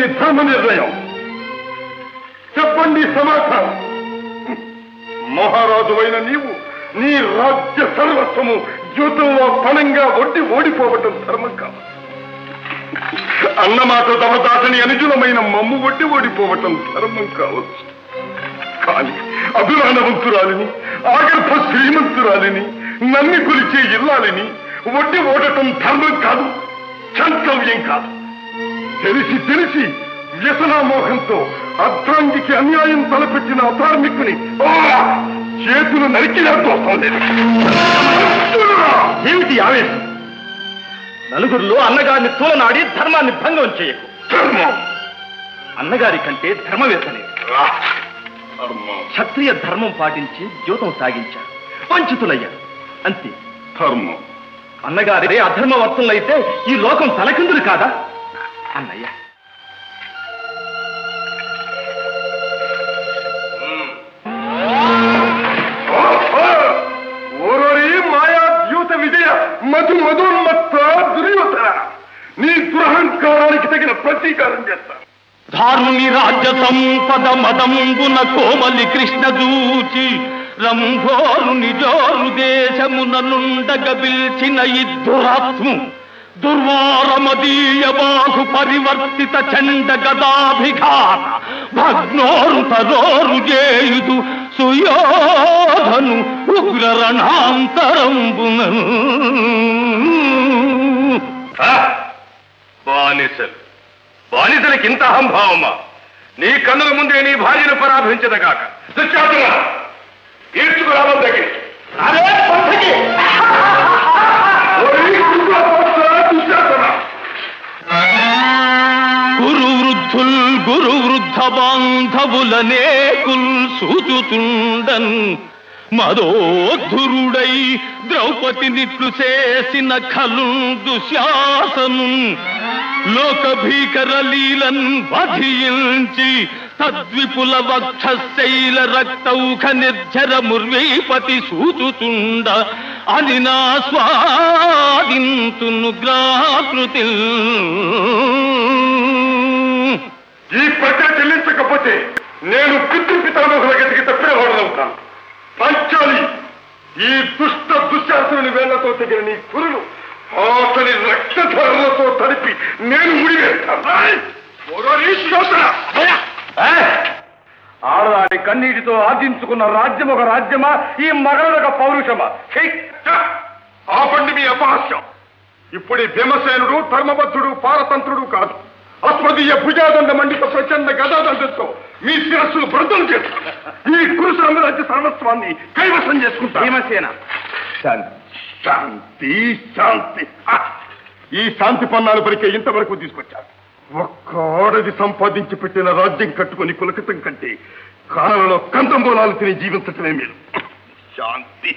మీ ధర్మ నిర్ణయం చెప్పండి సమాధానం మహారాజు అయిన నీవు నీ రాజ్య సర్వస్వము జీవితంలో పణంగా ఒడ్డి ఓడిపోవటం ధర్మం కాదు అన్నమాట దమదాటని అనుజులమైన మమ్ము ఒడ్డి ఓడిపోవటం ధర్మం కావచ్చు కానీ అభిమానవంతురాలిని ఆగర్భ శ్రీమంతురాలిని నమ్మి కొలిచే ఇల్లాలిని ఒడ్డి ఓడటం ధర్మం కాదు చంతవ్యం కాదు తెలిసి తెలిసి వ్యసనామోహంతో అర్ధాంగికి అన్యాయం తలపెట్టిన అధార్మికుని ఆ! చేతులు నరికినా దోషం లేదు ఏమిటి ఆవేశం నలుగురిలో అన్నగారిని తూలనాడి ధర్మాన్ని భంగం చేయకు ధర్మం అన్నగారి కంటే ధర్మవేత్తలే రా. ధర్మం క్షత్రియ ధర్మం పాటించి జీవితం సాగించారు వంచితులయ్యారు అంతే ధర్మం అన్నగారే అధర్మవర్తులైతే ఈ లోకం తలకిందులు కాదా అన్నయ్య ఓరోరి మాయా ద్యూత విజయ మధు మధోన్మత్త దుర్యోధన నీ దురహంకారానికి తగిన ప్రతీకారం చేస్తా ధారుని రాజ్య సంపద మదంబున కోమలి కృష్ణ దూచి రంభోరుని జోరు దేశమున నుండగ పిల్చిన ఇద్దురాత్ము దుర్వారమదీయ బాహు పరివర్తిత చండ గదాభిఘాత భగ్నోరు తరోరు చేయుదు సుయోధను ఉగ్ర రణాంతరంబునను బానిసలు బానిసలకి ఇంత అహంభావమా నీ కన్నుల ముందే నీ భార్యను పరాభించదగాక దుశ్శాసన ఈడ్చుకురావడం దగ్గర గురు వృద్ధుల్ గురు వృద్ధ బాంధవులనే కుల్ సూచుతుండన్ మదోద్ధురుడై ద్రౌపదినిట్లు చేసిన ఖలు దుశ్శాసను లోక భీకర లీలన్ వధించి తద్విపుల వక్షశైల రక్తౌఖ నిర్జర ముర్వీపతి సూచుతుండ అని నా స్వాదింతును గ్రాకృతి ఈ ప్రజ చెల్లించకపోతే నేను పితృ పితామహుల గతికి తప్పినవాడనవుతాను పంచాలి ఈ దుష్ట దుశ్శాసనుని వేళ్లతో తెగిన నీ కురులు అతని రక్తధారలతో తడిపి నేను ముడివేస్తాను ఆడదాని కన్నీటితో ఆర్జించుకున్న రాజ్యం ఒక రాజ్యమా ఈ మగలొక పౌరుషమా ఛీ! ఆపండి మీ అపహాస్యం ఇప్పుడు ఈ భీమసేనుడు ధర్మబద్ధుడు పారతంత్రుడు కాదు అస్మదీయ భుజాదండ మండిత ప్రచండ గదాదండంతో మీ శిరస్సులు భ్రతం చేస్తారు ఈ కురు సామ్రాజ్య సర్వస్వాన్ని కైవసం చేసుకుంటారు భీమసేన శాంతి శాంతి శాంతి హ! ఈ శాంతి పన్నాలు పరికే ఇంతవరకు తీసుకొచ్చారు ఒక్క ఆడది సంపాదించి పెట్టిన రాజ్యం కట్టుకొని కులకతం కంటే కాలంలో కందంబోలాలు తిని జీవించటమే మీరు శాంతి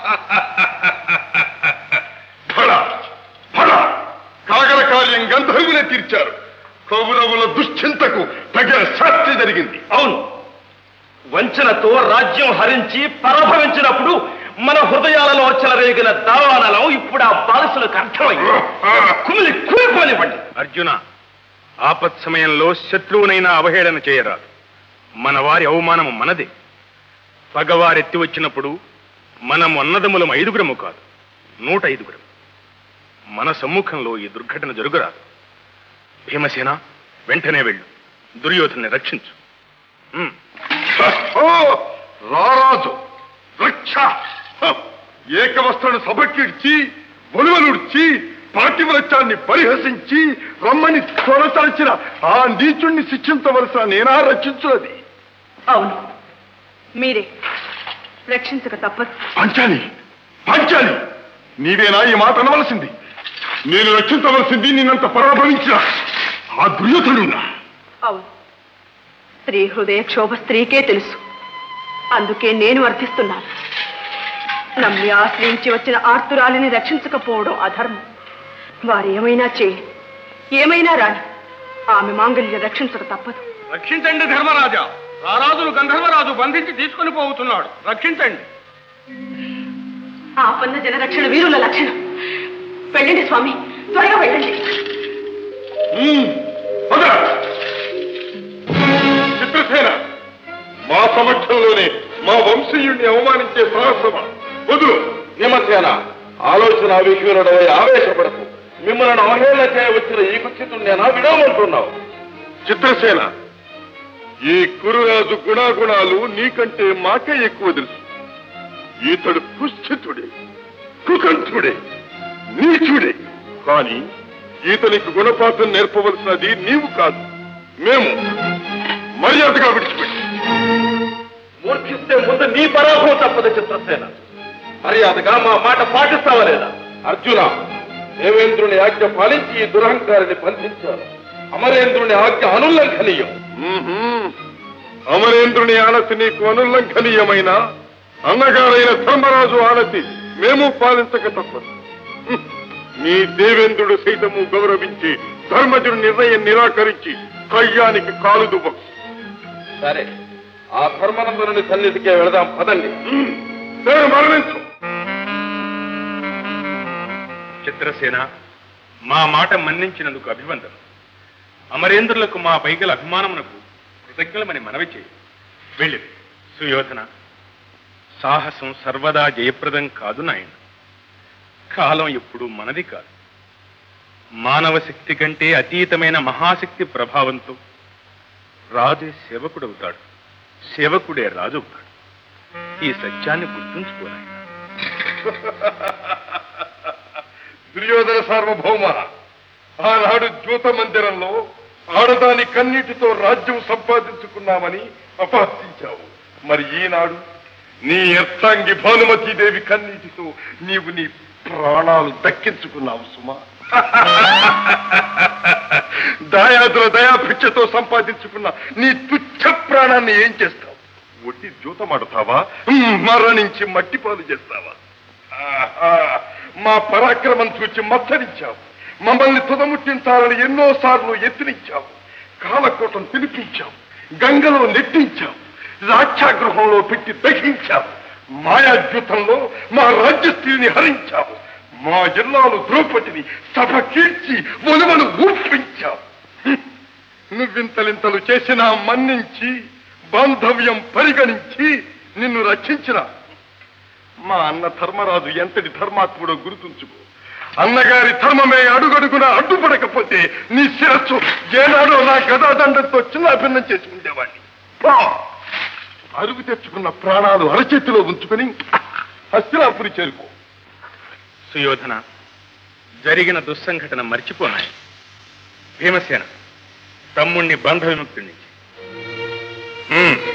ఫల ఫల కాగల కార్యం గంధర్వులే తీర్చారు కౌరవుల దుశ్చింతకు తగిన శాస్తి జరిగింది అవును వంచనతో రాజ్యం హరించి పరభవించినప్పుడు మన హృదయాలలో చెలరేగిన దావానలం ఇప్పుడు ఆ బాలసులకు అర్థమైంది కుమిలి కూలిపోనివ్వండి అర్జున ఆపత్ సమయంలో శత్రువునైనా అవహేళన చేయరాదు మన వారి అవమానము మనదే పగవారెత్తి వచ్చినప్పుడు మనం అన్నదములం ఐదుగురము కాదు నూట ఐదుగురం మన సమ్ముఖంలో ఈ దుర్ఘటన జరుగురాదు భీమసేన వెంటనే వెళ్ళు దుర్యోధన్ని రక్షించు ఉమ్. ఓ, రారాజు రక్ష హ! ఏకవస్త్రను సభకిడ్చి ఒలువలుడ్చి పాటివ్రత్యాన్ని పరిహసించి రమ్మని తొలతలచిన ఆ నీచుణ్ణి శిక్షించవలసిన నేనా రక్షించున్నది అవును మీరే రక్షించక తప్పదు పంచాలి పంచాలి నీవేనా ఈ మాట అనవలసింది నేను రక్షించవలసింది నిన్నంత పరాభవించిన ఆ దుర్యోధనున్నా అవును స్త్రీ హృదయ క్షోభ స్త్రీకే తెలుసు అందుకే నేను అర్థిస్తున్నాను నమ్మి ఆశ్రయించి వచ్చిన ఆర్తురాలిని రక్షించకపోవడం అధర్మం వారు ఏమైనా చేయి ఏమైనా రాని ఆమె మాంగల్య రక్షించక తప్పదు రక్షించండి ధర్మరాజా రారాజును గంధర్వరాజు బంధించి తీసుకొని పోతున్నాడు రక్షించండి ఆపన్న జనరక్షణ వీరుల లక్షణం వెళ్ళండి స్వామి త్వరగా వెళ్ళండి పద మా సమక్షంలోనే మా వంశీయుణ్ణి అవమానించే సాహసమా వదులు భీమసేన ఆలోచన విషయుడవై ఆవేశపడకు మిమ్మల్ని అవహేళన చేయవచ్చిన ఈ కుచితుణ్ణేనా విడవమంటున్నావు చిత్రసేన ఈ కురురాజు గుణాగుణాలు నీకంటే మాకే ఎక్కువ తెలుసు ఈతడు పుష్టితుడే కుకంఠుడే నీచుడే కాని ఈతనికి గుణపాఠం నేర్పవలసినది నీవు కాదు మేము మర్యాదగా విడిచిపెట్టి మూర్ఖిస్తే ముందు నీ పరాభవం తప్పదు చిత్రసేన మర్యాదగా మా మాట పాటిస్తావా లేదా అర్జున దేవేంద్రుని ఆజ్ఞ పాలించి ఈ దురహంకారిని బంధించాను అమరేంద్రుని ఆజ్ఞ అనుల్లంఘనీయం మ్మ్హ్మ్. అమరేంద్రుని ఆనతి నీకు అనుల్లంఘనీయమైన అన్నగారైన ధర్మరాజు ఆనతి మేము పాలించక తప్పదు హ్మ్. నీ దేవేంద్రుడు సైతము గౌరవించి ధర్మజుడి నిర్ణయం నిరాకరించి కయ్యానికి కాలు దువ్వం సరే ఆ ధర్మనందనుని సన్నిధికే వెళదాం పదండి నేను మరణించు చిత్రసేన మా మాట మన్నించినందుకు అభివందనం అమరేంద్రులకు మా పైగల అభిమానమునకు కృతజ్ఞలమని మనవి చేయి వెళ్ళి సుయోధన సాహసం సర్వదా జయప్రదం కాదు నాయన కాలం ఎప్పుడు మనది కాదు మానవ శక్తి కంటే అతీతమైన మహాశక్తి ప్రభావంతో రాజే సేవకుడవుతాడు సేవకుడే రాజు అవుతాడు ఈ సత్యాన్ని గుర్తుంచుకోనాయన దుర్యోధన సార్వభౌమ ఆనాడు జ్యోత మందిరంలో ఆడదాని కన్నీటితో రాజ్యం సంపాదించుకున్నామని అపహసించావు మరి ఈనాడు నీ ఎత్తాంగి భానుమతీదేవి కన్నీటితో నీవు నీ ప్రాణాలు దక్కించుకున్నావు సుమా దాయాదుల దయాభిక్షతో సంపాదించుకున్న నీ తుచ్చ ప్రాణాన్ని ఏం చేస్తావు ఒట్టి జూతమాడుతావా మరణించి మట్టిపాలు చేస్తావా ఆహా! మా పరాక్రమం చూచి మత్సరించావు మమ్మల్ని తుదముట్టించాలని ఎన్నో సార్లు ఎత్తినిచ్చావు కాలకోటం పిలిపించావు గంగలో నెట్టించావు రాక్షాగృహంలో పెట్టి దహించావు మాయాద్యూతంలో మా రాజ్యస్త్రీని హరించావు మా జిల్లాలు ద్రౌపదిని సభ కీర్చి ఒలువలు ఊపించావు హ్మ్. నువ్వింతలింతలు చేసినా మన్నించి బాంధవ్యం పరిగణించి నిన్ను రక్షించిన మా అన్న ధర్మరాజు ఎంతటి ధర్మాత్ముడో గుర్తుంచుకో అన్నగారి ధర్మమే అడుగడుగున అడ్డుపడకపోతే నీ శిరస్సు ఏనాడో నా గదాదండంతో చిన్న భిన్నం చేసి ఉండేవాడిని పో! అరుగు తెచ్చుకున్న ప్రాణాలు అరచేతిలో ఉంచుకుని హస్తినాపురి చేరుకో సుయోధన జరిగిన దుస్సంఘటన మర్చిపోనాయి భీమసేన తమ్ముణ్ణి బంధ విముక్తుడి నుంచి